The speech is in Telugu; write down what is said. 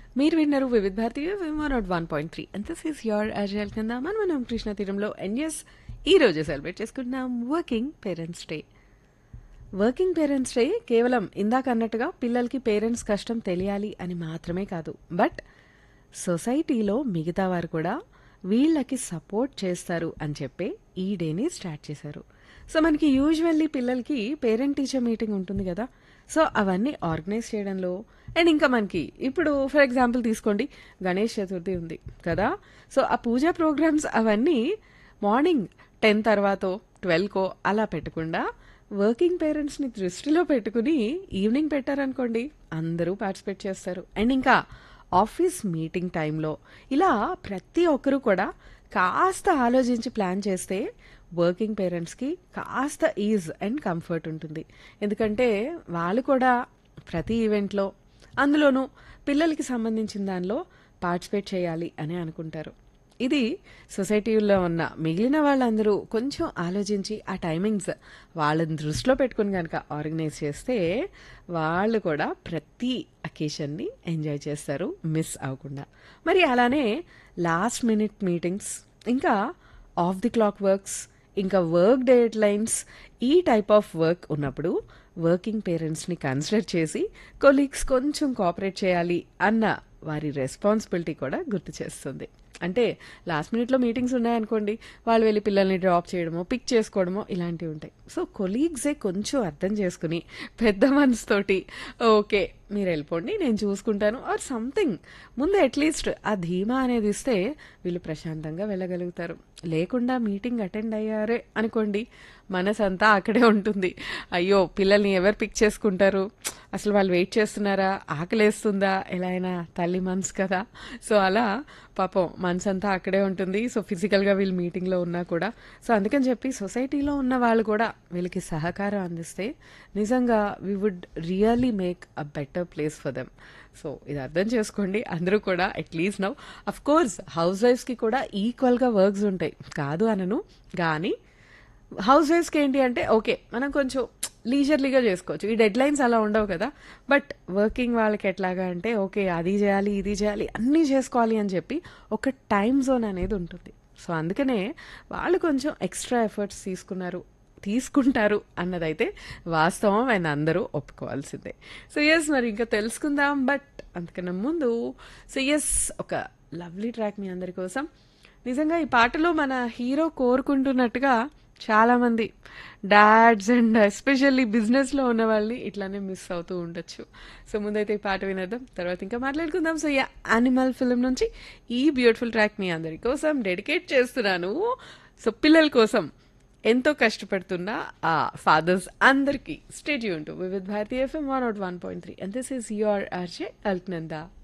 మీరు విన్నారు Vividh Bharati one nought one point three and this is your అజయల్ కింద మనం మనం కృష్ణ తీరంలో ఎన్ఎస్ ఈ రోజు సెలబ్రేట్ చేసుకుంటున్నాం working parents day working parents day కేవలం ఇందాక అన్నట్టుగా పిల్లలకి పేరెంట్స్ కష్టం తెలియాలి అని మాత్రమే కాదు బట్ సొసైటీలో మిగతా వారు కూడా వీళ్ళకి సపోర్ట్ చేస్తారు అని చెప్పే ఈ డేని స్టార్ట్ చేశారు సో మనకి యూజువల్లీ పిల్లలకి పేరెంట్ టీచర్ మీటింగ్ ఉంటుంది కదా సో అవన్నీ ఆర్గనైజ్ చేయడంలో అండ్ ఇంకా మనకి ఇప్పుడు ఫర్ ఎగ్జాంపుల్ తీసుకోండి గణేష్ చతుర్థి ఉంది కదా సో ఆ పూజా ప్రోగ్రామ్స్ అవన్నీ మార్నింగ్ టెన్ తర్వాత ట్వెల్వ్కో అలా పెట్టకుండా వర్కింగ్ పేరెంట్స్ని దృష్టిలో పెట్టుకుని ఈవినింగ్ పెట్టారనుకోండి అందరూ పార్టిసిపేట్ చేస్తారు అండ్ ఇంకా ఆఫీస్ మీటింగ్ టైంలో ఇలా ప్రతి ఒక్కరూ కూడా కాస్త ఆలోచించి ప్లాన్ చేస్తే వర్కింగ్ పేరెంట్స్కి కాస్త ఈజ్ అండ్ కంఫర్ట్ ఉంటుంది ఎందుకంటే వాళ్ళు కూడా ప్రతి ఈవెంట్లో అందులోనూ పిల్లలకి సంబంధించిన దానిలో పార్టిసిపేట్ చేయాలి అని అనుకుంటారు ఇది సొసైటీలో ఉన్న మిగిలిన వాళ్ళందరూ కొంచెం ఆలోచించి ఆ టైమింగ్స్ వాళ్ళని దృష్టిలో పెట్టుకుని కనుక ఆర్గనైజ్ చేస్తే వాళ్ళు కూడా ప్రతి అకేషన్ని ఎంజాయ్ చేస్తారు మిస్ అవ్వకుండా మరి అలానే లాస్ట్ మినిట్ మీటింగ్స్ ఇంకా ఆఫ్ ది క్లాక్ వర్క్స్ ఇంకా వర్క్ డెడ్ లైన్స్ ఈ టైప్ ఆఫ్ వర్క్ ఉన్నప్పుడు వర్కింగ్ పేరెంట్స్ని కన్సిడర్ చేసి కొలీగ్స్ కొంచెం కోఆపరేట్ చేయాలి అన్న వారి రెస్పాన్సిబిలిటీ కూడా గుర్తు చేస్తుంది అంటే లాస్ట్ మినిట్లో మీటింగ్స్ ఉన్నాయనుకోండి వాళ్ళు వెళ్ళి పిల్లల్ని డ్రాప్ చేయడమో పిక్ చేసుకోవడమో ఇలాంటివి ఉంటాయి సో కొలీగ్సే కొంచెం అర్థం చేసుకుని పెద్ద మనసుతోటి ఓకే మీరు వెళ్ళిపోండి నేను చూసుకుంటాను ఆర్ సంథింగ్ ముందు అట్లీస్ట్ ఆ ధీమా అనేది ఇస్తే వీళ్ళు ప్రశాంతంగా వెళ్ళగలుగుతారు లేకుండా మీటింగ్ అటెండ్ అయ్యారే అనుకోండి మనసంతా అక్కడే ఉంటుంది అయ్యో పిల్లల్ని ఎవరు పిక్ చేసుకుంటారు అసలు వాళ్ళు వెయిట్ చేస్తున్నారా ఆకలేస్తుందా ఎలా అయినా తల్లి మనసు కదా సో అలా పాపం మనసు అంతా అక్కడే ఉంటుంది సో ఫిజికల్గా వీళ్ళు మీటింగ్లో ఉన్నా కూడా సో అందుకని చెప్పి సొసైటీలో ఉన్న వాళ్ళు కూడా వీళ్ళకి సహకారం అందిస్తే నిజంగా we would really make a better place for them so ఇది అర్థం చేసుకోండి అందరూ కూడా at least now of course house వైఫ్స్కి కూడా ఈక్వల్గా వర్క్స్ ఉంటాయి కాదు అనను కానీ హౌస్ వైఫ్స్కి ఏంటి అంటే ఓకే మనం కొంచెం లీజర్లీగా చేసుకోవచ్చు ఈ డెడ్ లైన్స్ అలా ఉండవు కదా బట్ వర్కింగ్ వాళ్ళకి ఎట్లాగా అంటే ఓకే అది చేయాలి ఇది చేయాలి అన్నీ చేసుకోవాలి అని చెప్పి ఒక టైం జోన్ అనేది ఉంటుంది సో అందుకనే వాళ్ళు కొంచెం ఎక్స్ట్రా ఎఫర్ట్స్ తీసుకున్నారు తీసుకుంటారు అన్నదైతే వాస్తవం ఆయన అందరూ ఒప్పుకోవాల్సిందే సో ఎస్ మరి ఇంకా తెలుసుకుందాం బట్ అంతకన్నా ముందు సో ఎస్ ఒక లవ్లీ ట్రాక్ మీ అందరి కోసం నిజంగా ఈ పాటలో మన హీరో కోరుకుంటున్నట్టుగా చాలామంది డాడ్స్ అండ్ ఎస్పెషల్లీ బిజినెస్లో ఉన్న వాళ్ళని ఇట్లానే మిస్ అవుతూ ఉండొచ్చు సో ముందైతే ఈ పాట వినేద్దాం తర్వాత ఇంకా మాట్లాడుకుందాం సో యా యానిమల్ ఫిల్మ్ నుంచి ఈ బ్యూటిఫుల్ ట్రాక్ మీ అందరి కోసం డెడికేట్ చేస్తున్నాను సో పిల్లల కోసం ఎంతో కష్టపడుతున్న ఆ ఫాదర్స్ అందరికీ స్టేట్ యూన్ to Vividh Bharati FM one nought one point three and this is your RJ Alaknanda